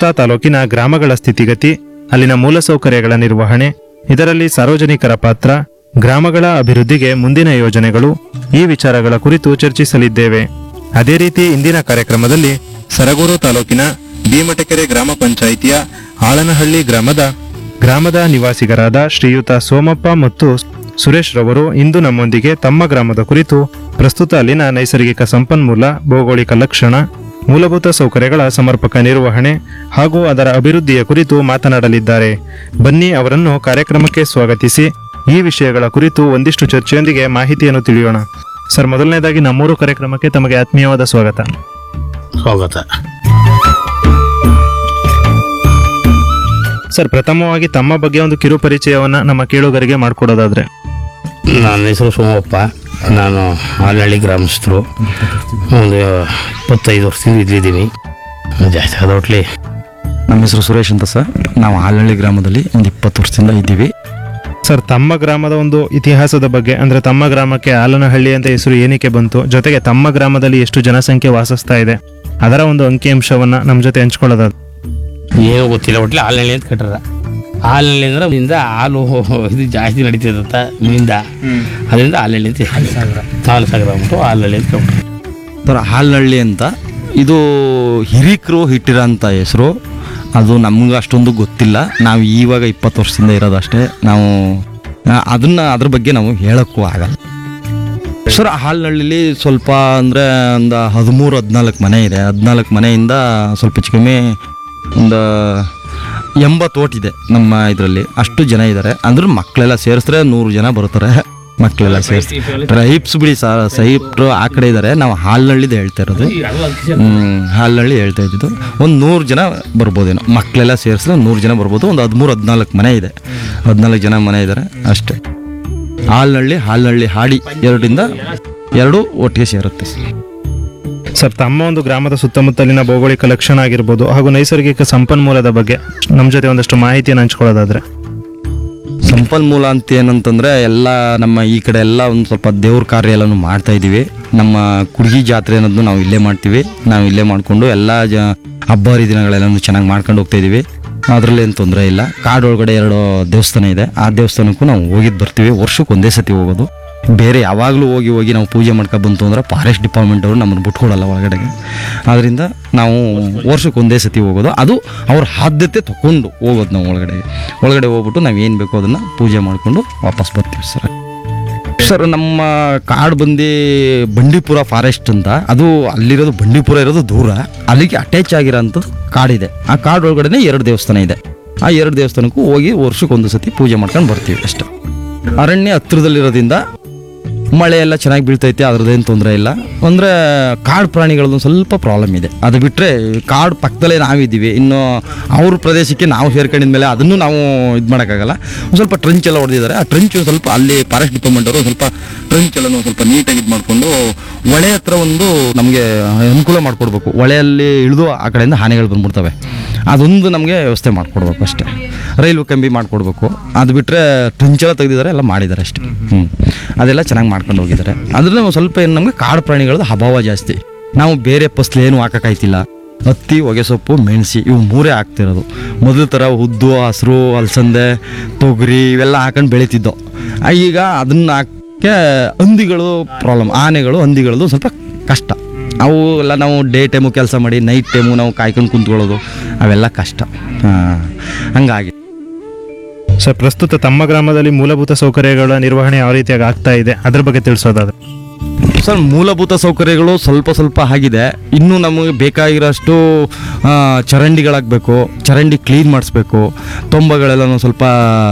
ಪ್ರಸ್ತುತ ತಾಲೂಕಿನ ಗ್ರಾಮಗಳ ಸ್ಥಿತಿಗತಿ ಅಲ್ಲಿನ ಮೂಲಸೌಕರ್ಯಗಳ ನಿರ್ವಹಣೆ ಇದರಲ್ಲಿ ಸಾರ್ವಜನಿಕರ ಪಾತ್ರ ಗ್ರಾಮಗಳ ಅಭಿವೃದ್ಧಿಗೆ ಮುಂದಿನ ಯೋಜನೆಗಳು ಈ ವಿಚಾರಗಳ ಕುರಿತು ಚರ್ಚಿಸಲಿದ್ದೇವೆ ಅದೇ ರೀತಿ ಇಂದಿನ ಕಾರ್ಯಕ್ರಮದಲ್ಲಿ ಸರಗೂರು ತಾಲೂಕಿನ ಭೀಮಟಕೆರೆ ಗ್ರಾಮ ಪಂಚಾಯಿತಿಯ ಆಳನಹಳ್ಳಿ ಗ್ರಾಮದ ಗ್ರಾಮದ ನಿವಾಸಿಗರಾದ ಶ್ರೀಯುತ ಸೋಮಪ್ಪ ಮತ್ತು ಸುರೇಶ್ ರವರು ಇಂದು ನಮ್ಮೊಂದಿಗೆ ತಮ್ಮ ಗ್ರಾಮದ ಕುರಿತು ಪ್ರಸ್ತುತ ಅಲ್ಲಿನ ನೈಸರ್ಗಿಕ ಸಂಪನ್ಮೂಲ ಭೌಗೋಳಿಕ ಲಕ್ಷಣ ಮೂಲಭೂತ ಸೌಕರ್ಯಗಳ ಸಮರ್ಪಕ ನಿರ್ವಹಣೆ ಹಾಗೂ ಅದರ ಅಭಿವೃದ್ಧಿಯ ಕುರಿತು ಮಾತನಾಡಲಿದ್ದಾರೆ ಬನ್ನಿ ಅವರನ್ನು ಕಾರ್ಯಕ್ರಮಕ್ಕೆ ಸ್ವಾಗತಿಸಿ ಈ ವಿಷಯಗಳ ಕುರಿತು ಒಂದಿಷ್ಟು ಚರ್ಚೆಯೊಂದಿಗೆ ಮಾಹಿತಿಯನ್ನು ತಿಳಿಯೋಣ ಸರ್ ಮೊದಲನೇದಾಗಿ ನಮ್ಮೂರು ಕಾರ್ಯಕ್ರಮಕ್ಕೆ ತಮಗೆ ಆತ್ಮೀಯವಾದ ಸ್ವಾಗತ ಸ್ವಾಗತ ಸರ್ ಪ್ರಥಮವಾಗಿ ತಮ್ಮ ಬಗ್ಗೆ ಒಂದು ಕಿರು ಪರಿಚಯವನ್ನ ನಮ್ಮ ಕೇಳುಗರಿಗೆ ಮಾಡಿಕೊಡೋದಾದ್ರೆ ನನ್ನ ಹೆಸರು ಸೋಮಪ್ಪ ನಾನು ಹಾಲಹಳ್ಳಿ ಗ್ರಾಮಸ್ಥರು ಒಂದು ಇಪ್ಪತ್ತೈದು ವರ್ಷದಿಂದ ಇಲ್ಲಿದ್ದೀನಿ ಜಾಸ್ತಿ ಆದ ಒಟ್ಲಿ ನಮ್ಮ ಹೆಸರು ಸುರೇಶ್ ಅಂತ ಸರ್ ನಾವು ಹಾಲಹಳ್ಳಿ ಗ್ರಾಮದಲ್ಲಿ ಒಂದು ಇಪ್ಪತ್ತು ವರ್ಷದಿಂದ ಇದ್ದೀವಿ ಸರ್ ತಮ್ಮ ಗ್ರಾಮದ ಒಂದು ಇತಿಹಾಸದ ಬಗ್ಗೆ ಅಂದ್ರೆ ತಮ್ಮ ಗ್ರಾಮಕ್ಕೆ ಆಲನಹಳ್ಳಿ ಅಂತ ಹೆಸರು ಏನಕ್ಕೆ ಬಂತು ಜೊತೆಗೆ ತಮ್ಮ ಗ್ರಾಮದಲ್ಲಿ ಎಷ್ಟು ಜನಸಂಖ್ಯೆ ವಾಸಿಸ್ತಾ ಇದೆ ಅದರ ಒಂದು ಅಂಕಿಅಂಶವನ್ನ ನಮ್ಮ ಜೊತೆ ಹಂಚ್ಕೊಳ್ಳೋದಾದ್ರೆ ಏನೂ ಗೊತ್ತಿಲ್ಲ ಒಟ್ಲಿ ಹಾಲಹಳ್ಳಿ ಅಂತ ಕಟ್ಟಾರ ಹಾಲಹಳ್ಳಿ ಅಂದ್ರೆ ಇಂದ ಹಾಲು ಇದು ಜಾಸ್ತಿ ನಡೀತದಂತ ಮಿಂದ ಅದರಿಂದ ಹಾಲಹಳ್ಳಿ ಅಂತ ಹಾಲು ಸಾಗರ ಅಂದ್ಬಿಟ್ಟು ಹಾಲಹಳ್ಳಿ ಅಂತ ಕಟ್ಬಿಟ್ರು. ಸರ್ ಹಾಲಹಳ್ಳಿ ಅಂತ ಇದು ಹಿರಿಕರು ಇಟ್ಟಿರೋಂಥ ಹೆಸರು ಅದು ನಮ್ಗೆ ಅಷ್ಟೊಂದು ಗೊತ್ತಿಲ್ಲ ನಾವು ಇವಾಗ ಇಪ್ಪತ್ತು ವರ್ಷದಿಂದ ಇರೋದಷ್ಟೇ ನಾವು ಆ, ಅದನ್ನ ಅದ್ರ ಬಗ್ಗೆ ನಾವು ಹೇಳೋಕ್ಕೂ ಆಗಲ್ಲ ಸರ್ ಹಾಲಹಳ್ಳಿಲಿ ಸ್ವಲ್ಪ ಅಂದರೆ ಒಂದು ಹದಿಮೂರು ಹದಿನಾಲ್ಕು ಮನೆ ಇದೆ ಹದಿನಾಲ್ಕು ಮನೆಯಿಂದ ಸ್ವಲ್ಪ ಹೆಚ್ಚು ಕಮ್ಮಿ ಒಂದು ಎಂಬತ್ತು ಓಟ್ ಇದೆ ನಮ್ಮ ಇದರಲ್ಲಿ ಅಷ್ಟು ಜನ ಇದ್ದಾರೆ ಅಂದ್ರೆ ಮಕ್ಕಳೆಲ್ಲ ಸೇರಿಸಿದ್ರೆ ನೂರು ಜನ ಬರ್ತಾರೆ ಮಕ್ಕಳೆಲ್ಲ ಸೇರಿಸಿ ಟ್ರೈಬ್ಸ್ ಬಿಡಿ ಸರ್ ಸೈಬ್ರು ಆ ಕಡೆ ಇದ್ದಾರೆ ನಾವು ಹಾಲ್ನಳ್ಳಿದು ಹೇಳ್ತಾ ಇರೋದು ಹ್ಮ್, ಹಾಲ್ನಳ್ಳಿ ಹೇಳ್ತಾ ಇದ್ದಿದ್ದು ಒಂದು ನೂರು ಜನ ಬರ್ಬೋದೇನೋ ಮಕ್ಕಳೆಲ್ಲ ಸೇರಿಸಿದ್ರೆ ನೂರು ಜನ ಬರ್ಬೋದು ಒಂದು ಹದಿಮೂರು ಹದಿನಾಲ್ಕು ಮನೆ ಇದೆ ಹದಿನಾಲ್ಕು ಜನ ಮನೆ ಇದ್ದಾರೆ ಅಷ್ಟೇ ಹಾಲ್ನಳ್ಳಿ ಹಾಲ್ನಳ್ಳಿ ಹಾಡಿ ಎರಡರಿಂದ ಎರಡು ಒಟ್ಟಿಗೆ ಸೇರುತ್ತೆ ಸರ್ ಸರ್ ತಮ್ಮ ಒಂದು ಗ್ರಾಮದ ಸುತ್ತಮುತ್ತಲಿನ ಭೌಗೋಳಿಕ ಲಕ್ಷಣ ಆಗಿರ್ಬೋದು ಹಾಗೂ ನೈಸರ್ಗಿಕ ಸಂಪನ್ಮೂಲದ ಬಗ್ಗೆ ನಮ್ಮ ಜೊತೆ ಒಂದಷ್ಟು ಮಾಹಿತಿಯನ್ನು ಹಂಚ್ಕೊಳ್ಳೋದಾದ್ರೆ ಸಂಪನ್ಮೂಲ ಅಂತ ಏನಂತಂದ್ರೆ ಎಲ್ಲ ನಮ್ಮ ಈ ಕಡೆ ಎಲ್ಲ ಒಂದು ಸ್ವಲ್ಪ ದೇವ್ರ ಕಾರ್ಯ ಎಲ್ಲನೂ ಮಾಡ್ತಾ ಇದ್ದೀವಿ ನಮ್ಮ ಕುಡ್ಗಿ ಜಾತ್ರೆ ಅನ್ನೋದನ್ನು ನಾವು ಇಲ್ಲೇ ಮಾಡ್ತೀವಿ ನಾವು ಇಲ್ಲೇ ಮಾಡಿಕೊಂಡು ಎಲ್ಲ ಜ ಹಬ್ಬ ಹರಿದಿನಗಳೆಲ್ಲನೂ ಚೆನ್ನಾಗಿ ಮಾಡ್ಕೊಂಡು ಹೋಗ್ತಾ ಇದ್ದೀವಿ ಅದರಲ್ಲಿ ಏನು ತೊಂದರೆ ಇಲ್ಲ ಕಾಡೊಳಗಡೆ ಎರಡು ದೇವಸ್ಥಾನ ಇದೆ ಆ ದೇವಸ್ಥಾನಕ್ಕೂ ನಾವು ಹೋಗಿದ್ದು ಬರ್ತೀವಿ ವರ್ಷಕ್ಕೆ ಒಂದೇ ಸತಿ ಹೋಗೋದು ಬೇರೆ ಯಾವಾಗಲೂ ಹೋಗಿ ಹೋಗಿ ನಾವು ಪೂಜೆ ಮಾಡ್ಕೊಂಡು ಬಂತು ಅಂದ್ರೆ ಫಾರೆಸ್ಟ್ ಡಿಪಾರ್ಟ್ಮೆಂಟ್ ಅವರು ನಮ್ಮನ್ನು ಬಿಟ್ಕೊಡಲ್ಲ ಒಳಗಡೆಗೆ ಆದ್ದರಿಂದ ನಾವು ವರ್ಷಕ್ಕೆ ಒಂದೇ ಸತಿ ಹೋಗೋದು ಅದು ಅವ್ರ ಆದ್ಯತೆ ತಗೊಂಡು ಹೋಗೋದು ನಾವು ಒಳಗಡೆ ಒಳಗಡೆ ಹೋಗ್ಬಿಟ್ಟು ನಾವು ಏನು ಬೇಕೋ ಅದನ್ನು ಪೂಜೆ ಮಾಡಿಕೊಂಡು ವಾಪಸ್ ಬರ್ತೀವಿ ಸರ್ ಸರ್ ನಮ್ಮ ಕಾಡು ಬಂದು ಬಂಡೀಪುರ ಫಾರೆಸ್ಟ್ ಅಂತ ಅದು ಅಲ್ಲಿರೋದು ಬಂಡೀಪುರ ಇರೋದು ದೂರ ಅಲ್ಲಿಗೆ ಅಟ್ಯಾಚ್ ಆಗಿರೋಂಥದ್ದು ಕಾಡಿದೆ ಆ ಕಾಡು ಒಳಗಡೆ ಎರಡು ದೇವಸ್ಥಾನ ಇದೆ ಆ ಎರಡು ದೇವಸ್ಥಾನಕ್ಕೂ ಹೋಗಿ ವರ್ಷಕ್ಕೆ ಒಂದು ಸತಿ ಪೂಜೆ ಮಾಡ್ಕೊಂಡು ಬರ್ತೀವಿ ಅಷ್ಟೇ ಅರಣ್ಯ ಹತ್ತಿರದಲ್ಲಿರೋದ್ರಿಂದ ಮಳೆ ಎಲ್ಲ ಚೆನ್ನಾಗಿ ಬೀಳ್ತೈತೆ ಅದ್ರದ್ದೇನು ತೊಂದರೆ ಇಲ್ಲ ಅಂದರೆ ಕಾಡು ಪ್ರಾಣಿಗಳದ್ದು ಸ್ವಲ್ಪ ಪ್ರಾಬ್ಲಮ್ ಇದೆ ಅದು ಬಿಟ್ಟರೆ ಕಾಡು ಪಕ್ಕದಲ್ಲೇ ನಾವಿದ್ದೀವಿ ಇನ್ನು ಅವ್ರ ಪ್ರದೇಶಕ್ಕೆ ನಾವು ಸೇರ್ಕೊಂಡಿದ ಮೇಲೆ ಅದನ್ನು ನಾವು ಇದು ಮಾಡೋಕ್ಕಾಗಲ್ಲ ಒಂದು ಸ್ವಲ್ಪ ಟ್ರಂಚ್ ಎಲ್ಲ ಹೊಡೆದಿದ್ದಾರೆ ಆ ಟ್ರಂಚ್ ಸ್ವಲ್ಪ ಅಲ್ಲಿ ಫಾರೆಸ್ಟ್ ಡಿಪಾರ್ಟ್ಮೆಂಟ್ ಅವರು ಸ್ವಲ್ಪ ಟ್ರಂಚ್ ಎಲ್ಲ ಸ್ವಲ್ಪ ನೀಟಾಗಿ ಇದು ಮಾಡಿಕೊಂಡು ಹೊಳೆ ಹತ್ರ ಒಂದು ನಮಗೆ ಅನುಕೂಲ ಮಾಡಿಕೊಡ್ಬೇಕು ಹೊಳೆಯಲ್ಲಿ ಇಳಿದು ಆ ಕಡೆಯಿಂದ ಹಾನಿಗಳು ಬಂದ್ಬಿಡ್ತವೆ ಅದೊಂದು ನಮಗೆ ವ್ಯವಸ್ಥೆ ಮಾಡಿಕೊಡ್ಬೇಕು ಅಷ್ಟೇ ರೈಲ್ವೆ ಕಂಬಿ ಮಾಡಿಕೊಡ್ಬೇಕು ಅದು ಬಿಟ್ಟರೆ ಟ್ರಂಚೆಲ್ಲ ತೆಗೆದಿದ್ದಾರೆ ಎಲ್ಲ ಮಾಡಿದ್ದಾರೆ ಅಷ್ಟೇ ಹ್ಞೂ ಅದೆಲ್ಲ ಚೆನ್ನಾಗಿ ಮಾಡ್ಕೊಂಡು ಹೋಗಿದ್ದಾರೆ ಅದ್ರಲ್ಲಿ ಒಂದು ಸ್ವಲ್ಪ ಏನು ನಮಗೆ ಕಾಡು ಪ್ರಾಣಿಗಳದ್ದು ಅಭಾವ ಜಾಸ್ತಿ ನಾವು ಬೇರೆ ಫಸ್ಲು ಏನು ಹಾಕೋಕ್ಕಾಯ್ತಿಲ್ಲ ಹತ್ತಿ ಹೊಗೆ ಸೊಪ್ಪು ಮೆಣಸಿ ಇವು ಮೂರೇ ಹಾಕ್ತಿರೋದು ಮೊದಲ ಥರ ಉದ್ದು ಹಸಿರು ಅಲಸಂದೆ ತೊಗರಿ ಇವೆಲ್ಲ ಹಾಕೊಂಡು ಬೆಳೀತಿದ್ದೋ ಆ, ಈಗ ಅದನ್ನ ಹಾಕಕ್ಕೆ ಹಂದಿಗಳು ಪ್ರಾಬ್ಲಮ್ ಆನೆಗಳು ಹಂದಿಗಳದ್ದು ಸ್ವಲ್ಪ ಕಷ್ಟ ಅವು ಎಲ್ಲ ನಾವು ಡೇ ಟೈಮು ಕೆಲಸ ಮಾಡಿ ನೈಟ್ ಟೈಮು ನಾವು ಕಾಯ್ಕೊಂಡು ಕುಂತ್ಕೊಳ್ಳೋದು ಅವೆಲ್ಲ ಕಷ್ಟ ಹಾಂ ಹಂಗಾಗಿ ಸರ್ ಪ್ರಸ್ತುತ ತಮ್ಮ ಗ್ರಾಮದಲ್ಲಿ ಮೂಲಭೂತ ಸೌಕರ್ಯಗಳ ನಿರ್ವಹಣೆ ಯಾವ ರೀತಿಯಾಗಿ ಆಗ್ತಾ ಇದೆ ಅದ್ರ ಬಗ್ಗೆ ತಿಳಿಸೋದಾದ್ರೆ ಸರ್ ಮೂಲಭೂತ ಸೌಕರ್ಯಗಳು ಸ್ವಲ್ಪ ಸ್ವಲ್ಪ ಆಗಿದೆ ಇನ್ನೂ ನಮಗೆ ಬೇಕಾಗಿರೋಷ್ಟು ಆ, ಚರಂಡಿಗಳಾಗಬೇಕು ಚರಂಡಿ ಕ್ಲೀನ್ ಮಾಡಿಸ್ಬೇಕು ತೊಂಬಗಳೆಲ್ಲನೂ ಸ್ವಲ್ಪ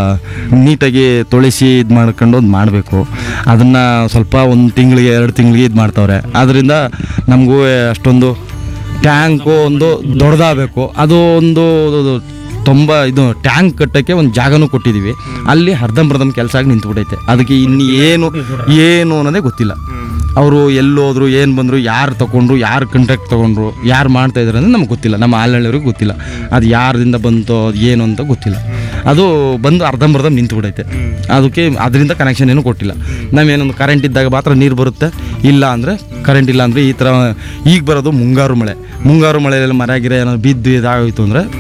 ನೀಟಾಗಿ ತೊಳಿಸಿ ಇದು ಮಾಡ್ಕೊಂಡು ಒಂದು ಮಾಡಬೇಕು ಅದನ್ನು ಸ್ವಲ್ಪ ಒಂದು ತಿಂಗಳಿಗೆ ಎರಡು ತಿಂಗಳಿಗೆ ಇದು ಮಾಡ್ತಾವ್ರೆ ಅದರಿಂದ ನಮಗೂ ಅಷ್ಟೊಂದು ಟ್ಯಾಂಕು ಒಂದು ದೊಡ್ಡದಾಗಬೇಕು ಅದು ಒಂದು ತುಂಬ ಇದು ಟ್ಯಾಂಕ್ ಕಟ್ಟೋಕ್ಕೆ ಒಂದು ಜಾಗನೂ ಕೊಟ್ಟಿದ್ದೀವಿ ಅಲ್ಲಿ ಅರ್ಧಂಬರ್ಧಂ ಕೆಲಸ ಆಗಿ ನಿಂತ್ಬಿಟ್ಟೈತೆ ಅದಕ್ಕೆ ಇನ್ನು ಏನು ಏನು ಅನ್ನೋದೇ ಗೊತ್ತಿಲ್ಲ ಅವರು ಎಲ್ಲೋದ್ರು ಏನು ಬಂದರು ಯಾರು ತಗೊಂಡ್ರು ಯಾರು ಕಾಂಟ್ಯಾಕ್ಟ್ ತೊಗೊಂಡ್ರು ಯಾರು ಮಾಡ್ತಾ ಇದ್ದಾರೆ ಅಂದರೆ ನಮ್ಗೆ ಗೊತ್ತಿಲ್ಲ ನಮ್ಮ ಆಲ್ನಳ್ಳಿಯವ್ರಿಗೆ ಗೊತ್ತಿಲ್ಲ ಅದು ಯಾರದಿಂದ ಬಂತೋ ಅದು ಏನು ಅಂತ ಗೊತ್ತಿಲ್ಲ ಅದು ಬಂದು ಅರ್ಧಂಬರ್ಧ ನಿಂತ್ಬಿಡೈತೆ ಅದಕ್ಕೆ ಅದರಿಂದ ಕನೆಕ್ಷನ್ ಏನು ಕೊಟ್ಟಿಲ್ಲ ನಾವೇನೊಂದು ಕರೆಂಟ್ ಇದ್ದಾಗ ಮಾತ್ರ ನೀರು ಬರುತ್ತೆ ಇಲ್ಲ ಅಂದರೆ ಕರೆಂಟ್ ಇಲ್ಲ ಅಂದರೆ ಈ ಥರ ಈಗ ಬರೋದು ಮುಂಗಾರು ಮಳೆ ಮುಂಗಾರು ಮಳೆಯಲ್ಲಿ ಮರ ಗಿರ ಏನಾದ್ರು ಬಿದ್ದು ಇದಾಗೋಯ್ತು ಅಂದರೆ